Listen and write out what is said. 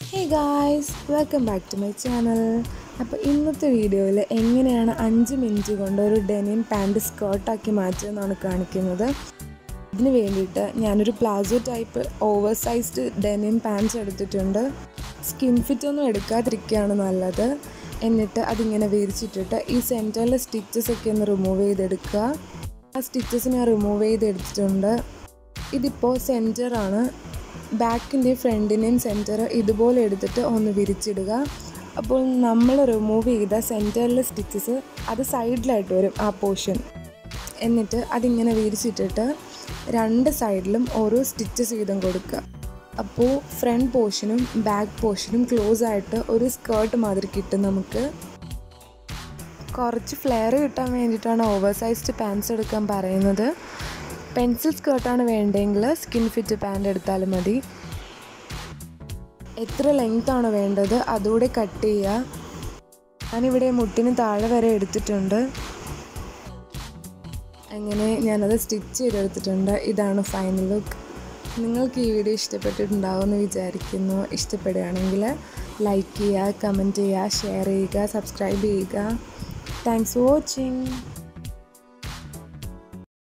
hey guys welcome back to my channel അപ്പോൾ ഇന്നത്തെ വീഡിയോയിൽ എങ്ങനെയാണ് അഞ്ച് മിനിറ്റ് കൊണ്ട് ഒരു ഡെനിം പാൻറ് സ്കേർട്ടാക്കി മാറ്റുക എന്നാണ് കാണിക്കുന്നത് ഇതിന് വേണ്ടിയിട്ട് ഞാനൊരു palazzo type oversized denim pants എടുത്തിട്ടുണ്ട് സ്കിൻ ഫിറ്റ് ഒന്നും എടുക്കാതിരിക്കുകയാണ് നല്ലത് എന്നിട്ട് അതിങ്ങനെ വിരിച്ചിട്ടിട്ട് ഈ സെൻറ്ററിലെ സ്റ്റിച്ചസ് ഒക്കെ ഒന്ന് റിമൂവ് ചെയ്തെടുക്കുക ആ സ്റ്റിച്ചസ് ഞാൻ റിമൂവ് ചെയ്തെടുത്തിട്ടുണ്ട് ഇതിപ്പോൾ സെൻറ്ററാണ് ബാക്കിൻ്റെയും ഫ്രണ്ടിൻ്റെയും സെൻറ്റർ ഇതുപോലെ എടുത്തിട്ട് ഒന്ന് വിരിച്ചിടുക അപ്പോൾ നമ്മൾ റിമൂവ് ചെയ്ത സെൻറ്ററിലെ സ്റ്റിച്ചസ് അത് സൈഡിലായിട്ട് വരും ആ പോർഷൻ എന്നിട്ട് അതിങ്ങനെ വിരിച്ചിട്ടിട്ട് രണ്ട് സൈഡിലും ഓരോ സ്റ്റിച്ചസ് വീതം കൊടുക്കുക അപ്പോൾ ഫ്രണ്ട് പോർഷനും ബാക്ക് പോർഷനും ക്ലോസ് ആയിട്ട് ഒരു സ്കേർട്ട് മാതിരി കിട്ടും നമുക്ക് കുറച്ച് ഫ്ലെയർ കിട്ടാൻ വേണ്ടിയിട്ടാണ് ഓവർ സൈസ്ഡ് പാൻസ് എടുക്കാൻ പറയുന്നത് പെൻസിൽ സ്കേർട്ടാണ് വേണ്ടതെങ്കിൽ സ്കിൻ ഫിറ്റ് പാൻറ് എടുത്താലും മതി എത്ര ലെങ്ത് ആണ് വേണ്ടത് അതുകൂടെ കട്ട് ചെയ്യുക ഞാനിവിടെ മുട്ടിന് താഴെ വരെ എടുത്തിട്ടുണ്ട് അങ്ങനെ ഞാനത് സ്റ്റിച്ച് ചെയ്തെടുത്തിട്ടുണ്ട് ഇതാണ് ഫൈനൽ ലുക്ക് നിങ്ങൾക്ക് ഈ വീഡിയോ ഇഷ്ടപ്പെട്ടിട്ടുണ്ടാവുമെന്ന് വിചാരിക്കുന്നു ഇഷ്ടപ്പെടുകയാണെങ്കിൽ ലൈക്ക് ചെയ്യുക കമൻറ്റ് ചെയ്യുക ഷെയർ ചെയ്യുക സബ്സ്ക്രൈബ് ചെയ്യുക താങ്ക്സ് ഫോർ വാച്ചിങ്